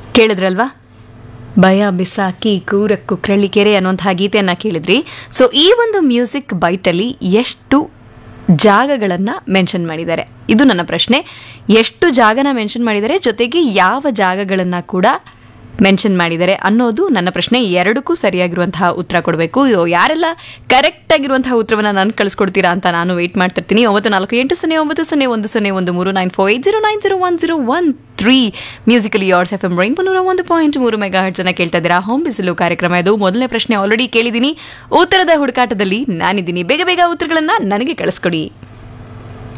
ಕೇಳಿದ್ರಲ್ವಾ ಭಯ ಬಿಸಾಕಿ ಕೂರಕ್ಕು ಕೆರೆ ಅನ್ನುವಂತಹ ಗೀತೆಯನ್ನು ಕೇಳಿದ್ರಿ ಸೊ ಈ ಒಂದು ಮ್ಯೂಸಿಕ್ ಬೈಟಲ್ಲಿ ಎಷ್ಟು ಜಾಗಗಳನ್ನು ಮೆನ್ಷನ್ ಮಾಡಿದ್ದಾರೆ ಇದು ನನ್ನ ಪ್ರಶ್ನೆ ಎಷ್ಟು ಜಾಗನ ಮೆನ್ಷನ್ ಮಾಡಿದ್ದಾರೆ ಜೊತೆಗೆ ಯಾವ ಜಾಗಗಳನ್ನು ಕೂಡ ಮೆನ್ಷನ್ ಮಾಡಿದ್ದಾರೆ ಅನ್ನೋದು ನನ್ನ ಪ್ರಶ್ನೆ ಎರಡಕ್ಕೂ ಸರಿಯಾಗಿರುವಂತಹ ಉತ್ತರ ಕೊಡಬೇಕು ಯಾರೆಲ್ಲ ಕರೆಕ್ಟ್ ಆಗಿರುವಂತಹ ಉತ್ತರವನ್ನು ನಾನು ಕಳಿಸ್ಕೊಡ್ತೀರಾ ಅಂತ ನಾನು ವೆಯ್ಟ್ ಮಾಡ್ತಿರ್ತೀನಿ ಒಂಬತ್ತು ನಾಲ್ಕು ಎಂಟು ಸೊನ್ನೆ ಒಂಬತ್ತು ಸೊನ್ನೆ ಒಂದು ಸೊನ್ನೆ ಒಂದು ಮೂರು nine four eight zero nine zero one zero one three musically yours F M rainbow ನೂರ ಒಂದು ಪಾಯಿಂಟ್ ಮೂರು ಮೆಗಾ ಹರ್ಟ್ಸನ್ನ ಕೇಳ್ತಾ ಇದ್ದೀರಾ ಹೋಮ್ ಬಿಸಿಲು ಕಾರ್ಯಕ್ರಮ ಇದು ಮೊದಲನೇ ಪ್ರಶ್ನೆ ಆಲ್ರೆಡಿ ಕೇಳಿದ್ದೀನಿ ಉತ್ತರದ ಹುಡುಕಾಟದಲ್ಲಿ ನಾನಿದ್ದೀನಿ ಬೇಗ ಬೇಗ ಉತ್ತರಗಳನ್ನ ನನಗೆ ಕಳಿಸ್ಕೊಡಿ